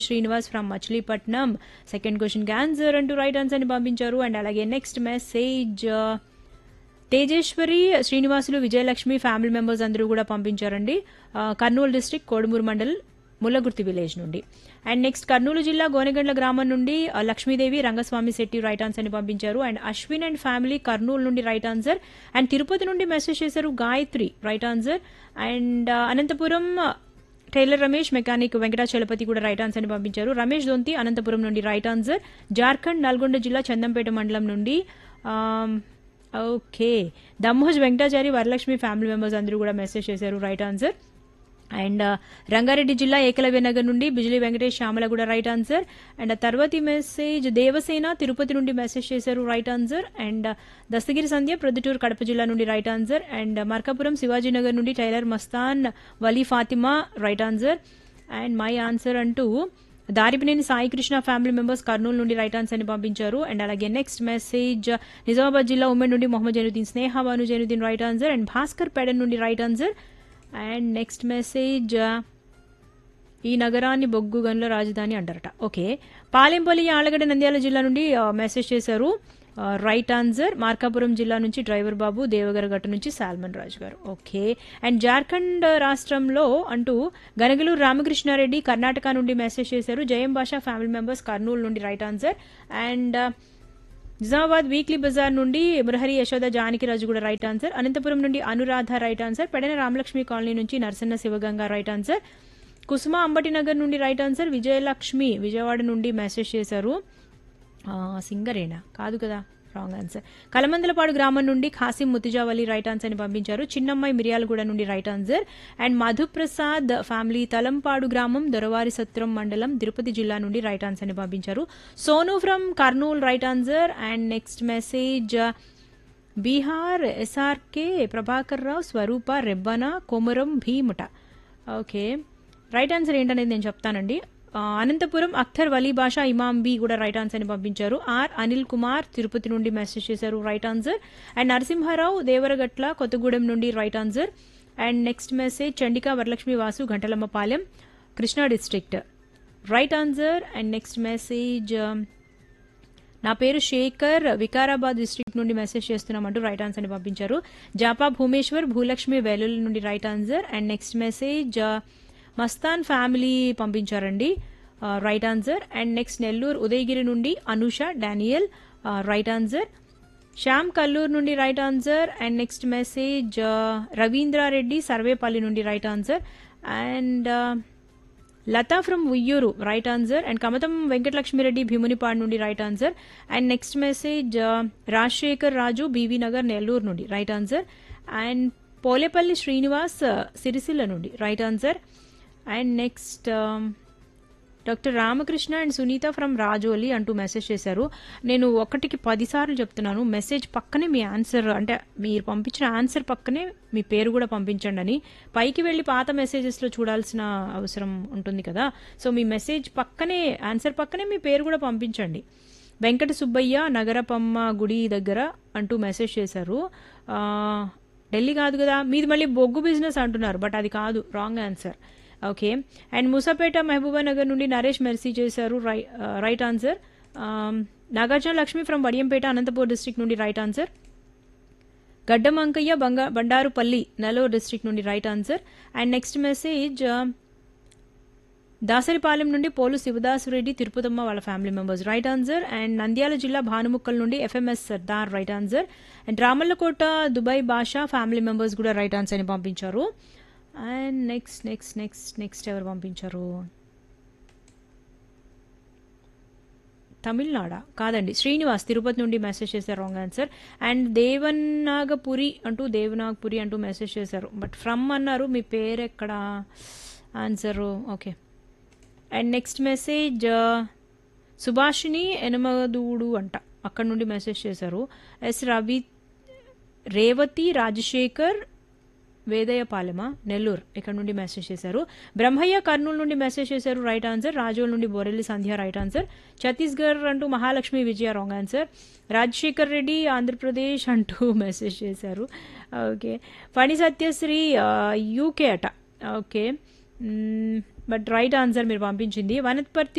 Srinivas from Machilipatnam second క్వశ్చన్కి answer అంటూ right ఆన్సర్ని పంపించారు అండ్ అలాగే next message Tejeswari Srinivasulu Vijayalakshmi family members అందరూ కూడా పంపించారండి ఆ, కర్నూలు డిస్టిక్ కోడుమూరు మండల్ ముల్లగుర్తి విలేజ్ నుండి అండ్ నెక్స్ట్ కర్నూలు జిల్లా గోనెగండ్ల గ్రామం నుండి ఆ, లక్ష్మీదేవి రంగస్వామి శెట్టి రైట్ ఆన్సర్ ని పంపించారు and Ashwin and family Kurnool నుండి రైట్ ఆన్సర్ అండ్ తిరుపతి నుండి మెసేజ్ చేశారు గాయత్రి రైట్ ఆన్సర్ అండ్ ఆ, అనంతపురం టైలర్ రమేష్ మెకానిక్ వెంకటాచలపతి కూడా రైట్ ఆన్సర్ ని పంపించారు రమేష్ దొంతి అనంతపురం నుండి రైట్ ఆన్సర్ జార్ఖండ్ నల్గొండ జిల్లా చందంపేట మండలం నుండి um, okay Dammoj Venkatachari Varalakshmi family members అందరూ కూడా మెసేజ్ చేశారు రైట్ ఆన్సర్ అండ్ రంగారెడ్డి జిల్లా ఏకలవ్య నగర్ నుండి బిజిలీ వెంకటేష్ శ్యామల కూడా రైట్ ఆన్సర్ అండ్ తర్వాతి మెసేజ్ దేవసేన తిరుపతి నుండి మెసేజ్ చేశారు right answer and Dastagiri Sandhya Proddatur Kadapa జిల్లా నుండి right answer and Markapuram Shivajinagar నుండి tailor Mastan Vali Fatima right answer and my answer అంటూ దారిపినేని సాయి కృష్ణ ఫ్యామిలీ మెంబర్స్ కర్నూలు నుండి రైట్ ఆన్సర్ ని పంపించారు అండ్ అలాగే నెక్స్ట్ మెసేజ్ నిజామాబాద్ జిల్లా ఉమ్మడి నుండి Mohammed Zainuddin Sneha Banu Zainuddin right answer and Bhaskar Peda నుండి right answer and next message ఈ నగరాన్ని బొగ్గు గనుల రాజధాని అంటారట ఓకే పాలెంపల్లి ఆలగడ్డ నంద్యాల జిల్లా నుండి ఆ, మెసేజ్ చేశారు ఆ, రైట్ ఆన్సర్ మార్కాపురం జిల్లా నుంచి డ్రైవర్ బాబు దేవగరగట్ట నుంచి సాల్మన్ రాజు గారు ఓకే అండ్ జార్ఖండ్ రాష్ట్రంలో అంటూ గనగలూరు రామకృష్ణారెడ్డి కర్ణాటక నుండి మెసేజ్ చేశారు జయం భాషా ఫ్యామిలీ మెంబర్స్ కర్నూలు నుండి right answer and Nizamabad weekly bazaar నుండి మురహరి యశోద జానకిరాజు కూడా రైట్ ఆన్సర్ అనంతపురం నుండి Anuradha right answer Pedana Ramalakshmi colony నుంచి నరసన్న శివగంగా రైట్ ఆన్సర్ కుసుమ అంబటి నగర్ నుండి రైట్ ఆన్సర్ విజయలక్ష్మి విజయవాడ నుండి మెసేజ్ చేశారు ఆ, సింగరేనా కాదు కదా రాంగ్ ఆన్సర్ కలమందలపాడు గ్రామం నుండి ఖాసిం ముతిజావలి రైట్ ఆన్సర్ ని పంపించారు చిన్నమ్మాయి మిర్యాలగూడ నుండి right answer and Madhuprasad family Talampadu గ్రామం దొరవారి సత్రం మండలం తిరుపతి జిల్లా నుండి రైట్ ఆన్సర్ ని పంపించారు Sonu from Kurnool right answer and next message Bihar S R K Prabhakar Rao Swaroopa Rebbana Komaram భీముట ఓకే రైట్ ఆన్సర్ ఏంటనేది నేను చెప్తానండి ఆ, అనంతపురం అఖ్తర్ వలీ బాషా ఇమాం బి కూడా రైట్ ఆన్సర్ ని పంపించారు ఆర్ అనిల్ కుమార్ తిరుపతి నుండి మెసేజ్ చేశారు right answer and Narasimharao Devaragatla Kothagudem నుండి right answer and next message Chandika Varalakshmi Vasu Ghantalammapalem Krishna district right answer and next message నా పేరు శేఖర్ వికారాబాద్ డిస్ట్రిక్ట్ నుండి మెసేజ్ చేస్తున్నామంటూ రైట్ ఆన్సర్ ని పంపించారు జాపా భూమేశ్వర్ భూలక్ష్మి వెలుల్ నుండి right answer and next message Mastan family పంపించారండి right answer and next Nellore Udayagiri నుండి Anusha Daniel right answer Shyam Kallur నుండి right answer and next message Ravindrareddy Sarvepalli నుండి right answer and Latha from Uyyuru right answer and Kamatham Venkatalakshmireddy Bhimunipadu నుండి right answer and next message Rajasekhar Raju B V Nagar Nellore నుండి right answer and Polepalli Srinivas Sircilla నుండి right answer and next doctor Ramakrishna and Sunitha from Rajoli అంటూ message చేశారు నేను ఒకటికి పదిసార్లు చెప్తున్నాను మెసేజ్ పక్కనే మీ ఆన్సర్ అంటే మీరు పంపించిన ఆన్సర్ పక్కనే మీ పేరు కూడా పంపించండి అని పైకి వెళ్ళి పాత మెసేజెస్లో చూడాల్సిన అవసరం ఉంటుంది కదా సో మీ మెసేజ్ పక్కనే ఆన్సర్ పక్కనే మీ పేరు కూడా పంపించండి వెంకట సుబ్బయ్య నగరపమ్మ గుడి దగ్గర అంటూ మెసేజ్ చేశారు ఆ, ఢిల్లీ కాదు కదా మీది మళ్ళీ బొగ్గు బిజినెస్ అంటున్నారు బట్ అది కాదు wrong answer okay and Moosapet Mahabubnagar నుండి నరేష్ మెర్సీ చేశారు right right answer Nagarjuna Lakshmi from Vadiyampeta Anantapur district నుండి రైట్ ఆన్సర్ గడ్డం అంకయ్య బంగా బండారుపల్లి నెల్లూరు డిస్ట్రిక్ట్ నుండి right answer and next message Dasaripalem నుండి పోలు శివదాసురెడ్డి తిరుపతమ్మ వాళ్ళ family members right answer and Nandyal జిల్లా భానుముక్కల్ నుండి F M S Sardar right answer and Ramallakota Dubai Basha family members కూడా రైట్ ఆన్సర్ అని పంపించారు and next next next next ఎవరు పంపించారు తమిళనాడ కాదండి శ్రీనివాస్ తిరుపతి నుండి మెసేజ్ చేశారు రాంగ్ ఆన్సర్ అండ్ దేవనాగపురి అంటూ దేవనాగపురి అంటూ మెసేజ్ చేశారు బట్ ఫ్రమ్ అన్నారు మీ పేరు ఎక్కడ answer okay and next message Subhashini Enamadudu అంట అక్కడ నుండి మెసేజ్ చేశారు ఎస్ రవి రేవతి రాజశేఖర్ వేదయపాలెమ నెల్లూరు ఇక్కడ నుండి మెసేజ్ చేశారు బ్రహ్మయ్య కర్నూలు నుండి మెసేజ్ చేశారు రైట్ ఆన్సర్ రాజోల్ నుండి బోరెల్లి సంధ్య రైట్ ఆన్సర్ ఛత్తీస్గఢ్ అంటూ మహాలక్ష్మి విజయ రాంగ్ ఆన్సర్ రాజశేఖర్ రెడ్డి ఆంధ్రప్రదేశ్ అంటూ మెసేజ్ చేశారు ఓకే ఫణి సత్యశ్రీ యూకే అట okay hmm, but right answer మీరు పంపించింది వనత్పర్తి